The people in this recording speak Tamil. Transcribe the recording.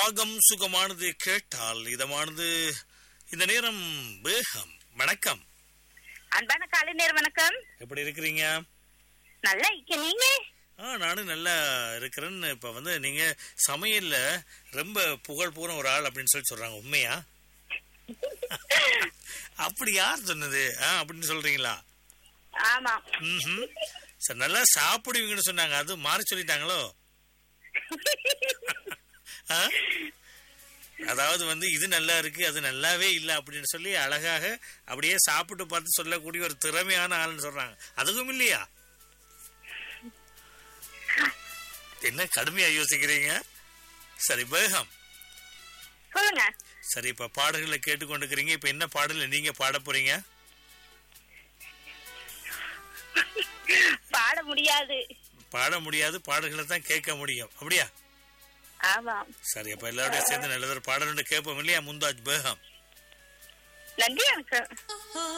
ராகம் சுகமானது கேட்டால் இதமானது இந்த நேரம் வேகம் வணக்கம் அன்பான காலை நேர் வணக்கம் எப்படி இருக்கிறீங்க நல்லா இருக்க நீங்க ஆ நானும் நல்லா இருக்கிறேன்னு இப்ப வந்து நீங்க சமையல்ல ரொம்ப புகழ் பூர ஒரு ஆள் அப்படின்னு சொல்லி சொல்றாங்க உண்மையா அப்படி யார் சொன்னது ஆ அப்படின்னு சொல்றீங்களா ஆமா ம் சரி நல்லா சாப்பிடுவீங்கன்னு சொன்னாங்க அது மாறி சொல்லிட்டாங்களோ ஆ? அதாவது வந்து இது நல்லா இருக்கு அது நல்லாவே இல்லை அப்படின்னு சொல்லி அழகாக அப்படியே சாப்பிட்டு பார்த்து சொல்லக்கூடிய ஒரு திறமையான ஆள்னு சொல்றாங்க அதுவும் இல்லையா என்ன கடுமையா யோசிக்கிறீங்க சரி பேகம் சொல்லுங்க சரி இப்ப பாடல்களை கேட்டுக்கொண்டிருக்கிறீங்க இப்ப என்ன பாடல நீங்க பாட போறீங்க பாட முடியாது பாட முடியாது பாடல்களை தான் கேட்க முடியும் அப்படியா ஆமா சரி அப்ப எல்லாரோடய சேர்ந்து நல்லதொரு பாடல் ஒன்று கேட்போம் இல்லையா முந்தாஜ் பேகம் நன்றி வணக்கம்